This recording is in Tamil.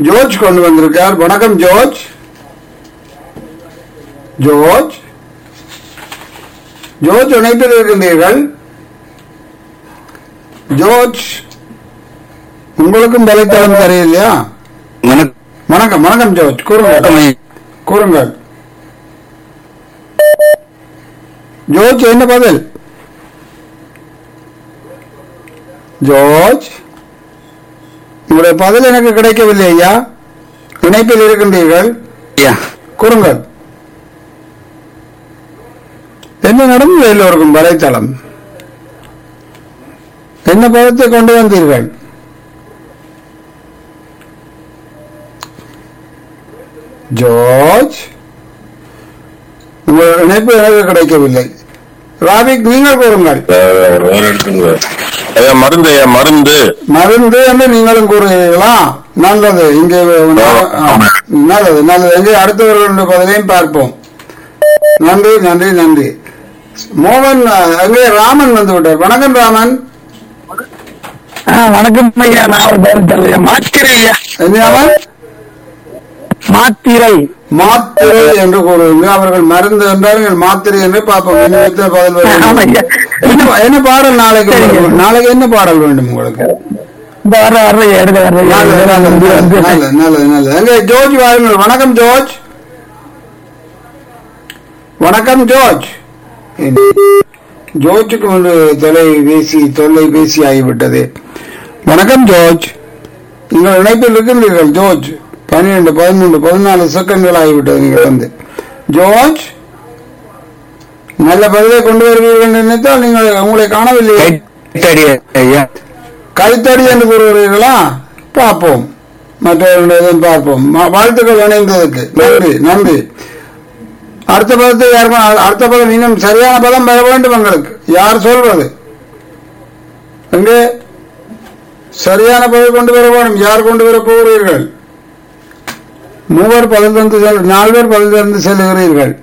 ஜோர்ஜ் கொண்டு வந்திருக்கார் வணக்கம் ஜோர்ஜ் ஜோர்ஜ் ஜோர்ஜ் இணைப்பில் இருக்கின்றீர்கள் ஜோர்ஜ் உங்களுக்கும் வலைத்தளம் தெரியலையா வணக்கம் வணக்கம் வணக்கம் ஜோர்ஜ் கூறுங்கள் ஐயா. கூறுங்கள் ஜோர்ஜ் என்ன பதில் ஜோர்ஜ் உங்களுடைய பதில் எனக்கு கிடைக்கவில்லை ஐயா இணைப்பில் இருக்கின்றீர்கள் ஐயா கூறுங்கள் என்ன நடந்தது எல்லோருக்கும் வலைத்தளம் என்ன பதத்தை கொண்டு வந்தீர்கள் ஜோர்ஜ் உங்கள் இணைப்பு எனக்கு கிடைக்கவில்லை ராபிக் நீங்கள் கூறுங்கள் ஐயா மருந்து ஐயா மருந்து மருந்து என்று நீங்களும் கூறுகிறீர்களா நல்லது இங்கே ஆ, நல்லது நல்லது எங்கே அடுத்தவர்களுடைய பதிலையும் பார்ப்போம் நன்றி நன்றி நன்றி மோகன் ஆ, எங்கே ராமன் வந்து விட்டார் வணக்கம் ராமன் வணக்கம் ஐயா நான் ஒரு பதில் தரேன். மாத்திரை ஐயா என்ன அவன் மாத்திரை மாத்திரை என்று கூறுவீங்க அவர்கள் மருந்து என்றார்கள் மாத்திரை என்று பார்ப்போம் இன்னும் எத்தனை பதில் வரும்? ஆமா ஐயா. என்ன என்ன பாடல் நாளைக்கு வரும்? நாளைக்கு என்ன பாடல் வேண்டும் உங்களுக்கு இந்த வர வர எடுக்க வர நல்லது நல்லது நல்லது நல்லது நல்லது எங்க ஜோர்ஜ் வாருங்கள் வணக்கம் ஜோர்ஜ் வணக்கம் ஜோர்ஜ் ஜோர்ஜுக்கு வந்து தொலைபேசி தொல்லைபேசி ஆகிவிட்டது வணக்கம் ஜோர்ஜ் நீங்கள் இணைப்பில் இருக்கின்றீர்கள் ஜோர்ஜ் பன்னிரண்டு பதிமூன்று பதினாலு செகண்ட்கள் ஆகிவிட்டது நீங்கள் வந்து ஜோர்ஜ் நல்ல பதிலை கொண்டு வருவீர்கள் என்று நினைத்தால் நீங்கள் உங்களை காணவில்லை கைத்தடி ஐயா கைத்தடி என்று கூறுகிறீர்களா பார்ப்போம் மற்றவர்களிடம் பார்ப்போம் ம- வாழ்த்துக்கள் இணைந்ததுக்கு நன்றி நன்றி அடுத்த பதத்தை யாருக்கும் அ- அடுத்த பதம் இன்னும் சரியான பதம் பெற வேண்டும் எங்களுக்கு யார் சொல்றது எங்கே சரியான பதில் கொண்டு வர வேண்டும் யார் கொண்டு வர போகிறீர்கள் மூவர் பதில் தந்து செல் நால்வர் பதில் தந்து செல்லுகிறீர்கள்